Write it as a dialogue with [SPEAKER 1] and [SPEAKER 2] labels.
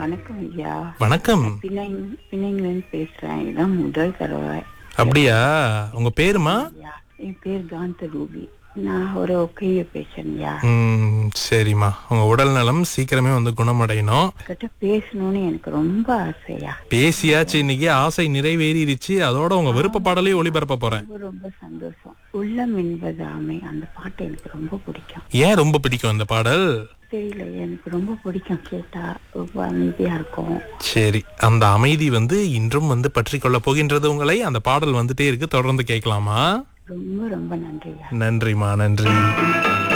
[SPEAKER 1] வணக்கம் ஐயா
[SPEAKER 2] வணக்கம்
[SPEAKER 1] பிள்ளைங்க பிள்ளைங்கன்னு பேசுறேன் இதான் முதல் தடவை
[SPEAKER 2] அப்படியா உங்க பேருமா
[SPEAKER 1] ஐயா என் பேர் காந்த ரூபி நான் ஒரு ஒக்கைய பேசுறேன்யா
[SPEAKER 2] ம் சரிம்மா உங்க உடல் நலம் சீக்கிரமே வந்து குணமடையணும்
[SPEAKER 1] கிட்ட பேசணும்னு எனக்கு ரொம்ப ஆசையா
[SPEAKER 2] பேசியாச்சு இன்னைக்கு ஆசை நிறைவேறிடுச்சு அதோட உங்க விருப்ப பாடலையும் ஒளிபரப்ப போறேன்
[SPEAKER 1] ரொம்ப ரொம்ப சந்தோஷம் உள்ளம் என்பதாமே அந்த பாட்டு எனக்கு ரொம்ப பிடிக்கும்
[SPEAKER 2] ஏன் ரொம்ப பிடிக்கும் அந்த பாடல்
[SPEAKER 1] தெரியல எனக்கு ரொம்ப பிடிக்கும் கேட்டா ரொம்ப அமைதியா இருக்கும்
[SPEAKER 2] சரி அந்த அமைதி வந்து இன்றும் வந்து பற்றி கொள்ள போகின்றது உங்களை அந்த பாடல் வந்துட்டே இருக்கு தொடர்ந்து கேட்கலாமா
[SPEAKER 1] ரொம்ப ரொம்ப நன்றியா
[SPEAKER 2] நன்றிமா நன்றி